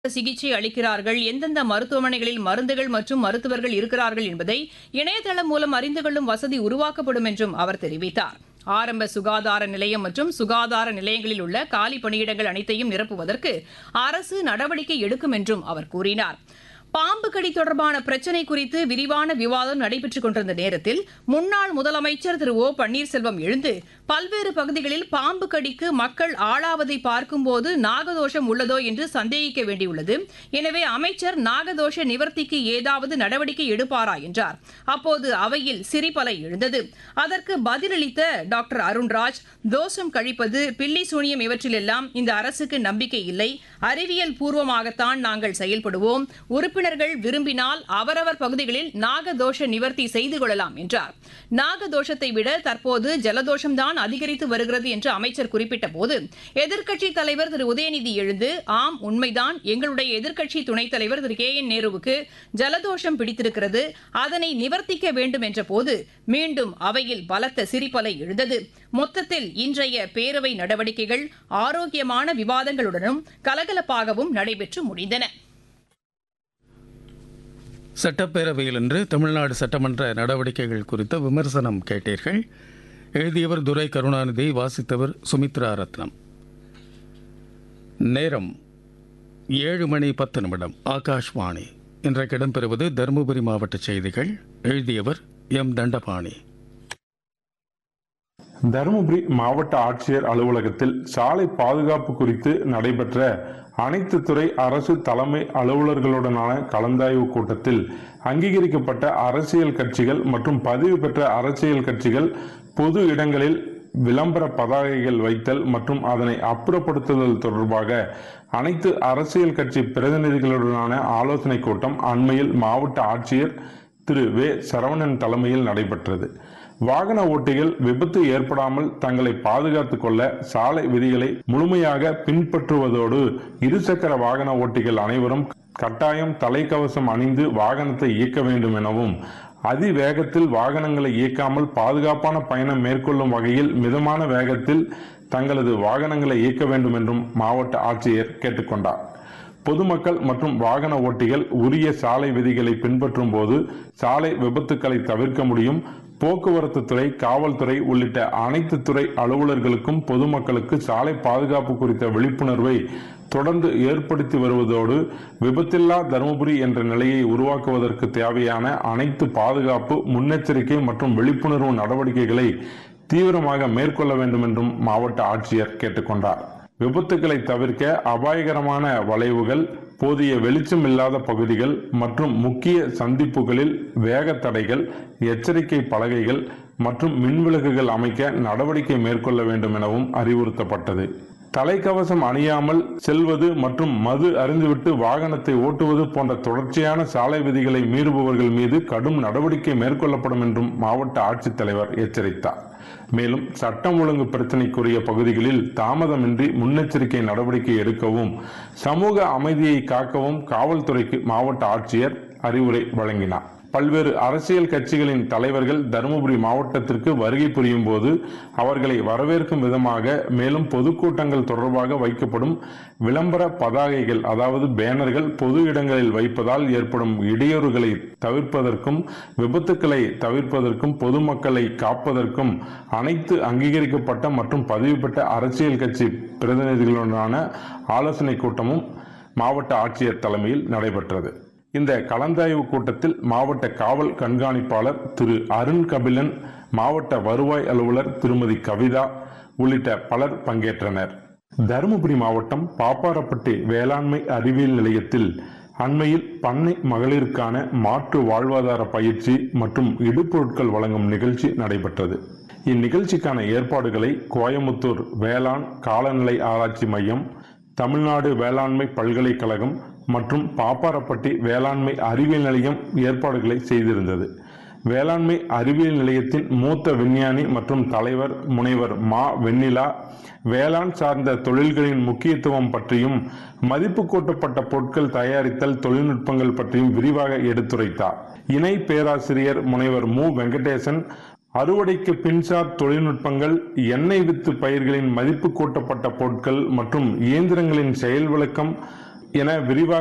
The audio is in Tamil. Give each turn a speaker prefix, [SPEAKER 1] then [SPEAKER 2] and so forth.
[SPEAKER 1] சிகிச்சை அளிக்கிறார்கள் எந்தெந்த மருத்துவமனைகளில் மருந்துகள் மற்றும் மருத்துவர்கள் இருக்கிறார்கள் என்பதை இணையதளம் மூலம் அறிந்து கொள்ளும் வசதி உருவாக்கப்படும் என்றும் அவர் தெரிவித்தார் ஆரம்ப சுகாதார நிலையம் மற்றும் சுகாதார நிலையங்களில் உள்ள காலி பணியிடங்கள் அனைத்தையும் நிரப்புவதற்கு அரசு நடவடிக்கை எடுக்கும் என்றும் அவர் கூறினார் பாம்பு கடி தொடர்பான பிரச்சினை குறித்து விரிவான விவாதம் நடைபெற்றுக் கொண்டிருந்த நேரத்தில் முன்னாள் முதலமைச்சர் திரு ஓ பன்னீர்செல்வம் எழுந்து பல்வேறு பகுதிகளில் பாம்பு கடிக்கு மக்கள் ஆளாவதை பார்க்கும்போது நாகதோஷம் உள்ளதோ என்று சந்தேகிக்க வேண்டியுள்ளது எனவே அமைச்சர் நாகதோஷ நிவர்த்திக்கு ஏதாவது நடவடிக்கை எடுப்பாரா என்றார் அப்போது அவையில் சிரிப்பலை எழுந்தது அதற்கு பதிலளித்த டாக்டர் அருண்ராஜ் தோஷம் கழிப்பது பில்லி சூனியம் இவற்றிலெல்லாம் இந்த அரசுக்கு நம்பிக்கை இல்லை அறிவியல் பூர்வமாகத்தான் நாங்கள் செயல்படுவோம் உறுப்பினர்கள் விரும்பினால் அவரவர் பகுதிகளில் நாகதோஷ நிவர்த்தி செய்து கொள்ளலாம் என்றார் நாகதோஷத்தை விட தற்போது ஜலதோஷம்தான் அதிகரித்து வருகிறது என்று அமைச்சர் குறிப்பிட்ட போது எதிர்க்கட்சித் தலைவர் திரு உதயநிதி எழுந்து ஆம் உண்மைதான் எங்களுடைய எதிர்க்கட்சி துணைத் தலைவர் திரு கே என் நேருவுக்கு ஜலதோஷம் பிடித்திருக்கிறது அதனை நிவர்த்திக்க வேண்டும் என்ற போது மீண்டும் அவையில் பலத்த சிரிப்பலை எழுந்தது மொத்தத்தில் இன்றைய பேரவை நடவடிக்கைகள் ஆரோக்கியமான விவாதங்களுடனும் கலகலப்பாகவும் நடைபெற்று முடிந்தன
[SPEAKER 2] சட்டப்பேரவையில் இன்று தமிழ்நாடு சட்டமன்ற நடவடிக்கைகள் குறித்த விமர்சனம் கேட்டீர்கள் எழுதியவர் துரை கருணாநிதி வாசித்தவர் சுமித்ரா ரத்னம் நேரம் ஏழு மணி பத்து நிமிடம் ஆகாஷ்வாணி இன்றைக்கு இடம்பெறுவது தருமபுரி மாவட்ட செய்திகள் எழுதியவர் எம் தண்டபாணி
[SPEAKER 3] தருமபுரி மாவட்ட ஆட்சியர் அலுவலகத்தில் சாலை பாதுகாப்பு குறித்து நடைபெற்ற அனைத்து துறை அரசு தலைமை அலுவலர்களுடனான கலந்தாய்வு கூட்டத்தில் அங்கீகரிக்கப்பட்ட அரசியல் கட்சிகள் மற்றும் பதிவு பெற்ற அரசியல் கட்சிகள் பொது இடங்களில் விளம்பர பதாகைகள் வைத்தல் மற்றும் அதனை அப்புறப்படுத்துதல் தொடர்பாக அனைத்து அரசியல் கட்சி பிரதிநிதிகளுடனான ஆலோசனை கூட்டம் அண்மையில் மாவட்ட ஆட்சியர் திரு வே சரவணன் தலைமையில் நடைபெற்றது வாகன ஓட்டிகள் விபத்து ஏற்படாமல் தங்களை பாதுகாத்துக் கொள்ள சாலை விதிகளை முழுமையாக பின்பற்றுவதோடு இருசக்கர வாகன ஓட்டிகள் அனைவரும் கட்டாயம் தலைக்கவசம் அணிந்து வாகனத்தை இயக்க வேண்டும் எனவும் அதிவேகத்தில் வாகனங்களை இயக்காமல் பாதுகாப்பான பயணம் மேற்கொள்ளும் வகையில் மிதமான வேகத்தில் தங்களது வாகனங்களை இயக்க வேண்டும் என்றும் மாவட்ட ஆட்சியர் கேட்டுக்கொண்டார் பொதுமக்கள் மற்றும் வாகன ஓட்டிகள் உரிய சாலை விதிகளை பின்பற்றும் போது சாலை விபத்துக்களை தவிர்க்க முடியும் போக்குவரத்து துறை காவல்துறை உள்ளிட்ட அனைத்து துறை அலுவலர்களுக்கும் பொதுமக்களுக்கு சாலை பாதுகாப்பு குறித்த விழிப்புணர்வை தொடர்ந்து ஏற்படுத்தி வருவதோடு விபத்தில்லா தருமபுரி என்ற நிலையை உருவாக்குவதற்கு தேவையான அனைத்து பாதுகாப்பு முன்னெச்சரிக்கை மற்றும் விழிப்புணர்வு நடவடிக்கைகளை தீவிரமாக மேற்கொள்ள வேண்டும் என்றும் மாவட்ட ஆட்சியர் கேட்டுக்கொண்டார் விபத்துக்களை தவிர்க்க அபாயகரமான வளைவுகள் போதிய வெளிச்சம் இல்லாத பகுதிகள் மற்றும் முக்கிய சந்திப்புகளில் வேக தடைகள் எச்சரிக்கை பலகைகள் மற்றும் மின்விளக்குகள் அமைக்க நடவடிக்கை மேற்கொள்ள வேண்டும் எனவும் அறிவுறுத்தப்பட்டது தலைக்கவசம் அணியாமல் செல்வது மற்றும் மது அறிந்துவிட்டு வாகனத்தை ஓட்டுவது போன்ற தொடர்ச்சியான சாலை விதிகளை மீறுபவர்கள் மீது கடும் நடவடிக்கை மேற்கொள்ளப்படும் என்றும் மாவட்ட ஆட்சித்தலைவர் எச்சரித்தார் மேலும் சட்டம் ஒழுங்கு பிரச்சினைக்குரிய பகுதிகளில் தாமதமின்றி முன்னெச்சரிக்கை நடவடிக்கை எடுக்கவும் சமூக அமைதியை காக்கவும் காவல்துறைக்கு மாவட்ட ஆட்சியர் அறிவுரை வழங்கினார் பல்வேறு அரசியல் கட்சிகளின் தலைவர்கள் தருமபுரி மாவட்டத்திற்கு வருகை புரியும் போது அவர்களை வரவேற்கும் விதமாக மேலும் பொதுக்கூட்டங்கள் தொடர்பாக வைக்கப்படும் விளம்பர பதாகைகள் அதாவது பேனர்கள் பொது இடங்களில் வைப்பதால் ஏற்படும் இடையூறுகளை தவிர்ப்பதற்கும் விபத்துக்களை தவிர்ப்பதற்கும் பொதுமக்களை காப்பதற்கும் அனைத்து அங்கீகரிக்கப்பட்ட மற்றும் பதிவு பெற்ற அரசியல் கட்சி பிரதிநிதிகளுடனான ஆலோசனை கூட்டமும் மாவட்ட ஆட்சியர் தலைமையில் நடைபெற்றது இந்த கலந்தாய்வு கூட்டத்தில் மாவட்ட காவல் கண்காணிப்பாளர் திரு அருண் கபிலன் மாவட்ட வருவாய் அலுவலர் திருமதி கவிதா உள்ளிட்ட பலர் பங்கேற்றனர் தருமபுரி மாவட்டம் பாப்பாரப்பட்டி வேளாண்மை அறிவியல் நிலையத்தில் அண்மையில் பண்ணை மகளிருக்கான மாற்று வாழ்வாதார பயிற்சி மற்றும் இடுபொருட்கள் வழங்கும் நிகழ்ச்சி நடைபெற்றது இந்நிகழ்ச்சிக்கான ஏற்பாடுகளை கோயமுத்தூர் வேளாண் காலநிலை ஆராய்ச்சி மையம் தமிழ்நாடு வேளாண்மை பல்கலைக்கழகம் மற்றும் பாப்பாரப்பட்டி வேளாண்மை அறிவியல் நிலையம் ஏற்பாடுகளை செய்திருந்தது வேளாண்மை அறிவியல் நிலையத்தின் மூத்த விஞ்ஞானி மற்றும் தலைவர் முனைவர் மா வெண்ணிலா வேளாண் சார்ந்த தொழில்களின் முக்கியத்துவம் பற்றியும் மதிப்பு கூட்டப்பட்ட பொருட்கள் தயாரித்தல் தொழில்நுட்பங்கள் பற்றியும் விரிவாக எடுத்துரைத்தார் இணை பேராசிரியர் முனைவர் மு வெங்கடேசன் அறுவடைக்கு பின்சார் தொழில்நுட்பங்கள் எண்ணெய் வித்து பயிர்களின் மதிப்பு கூட்டப்பட்ட பொருட்கள் மற்றும் இயந்திரங்களின் செயல் விளக்கம் என விரிவாக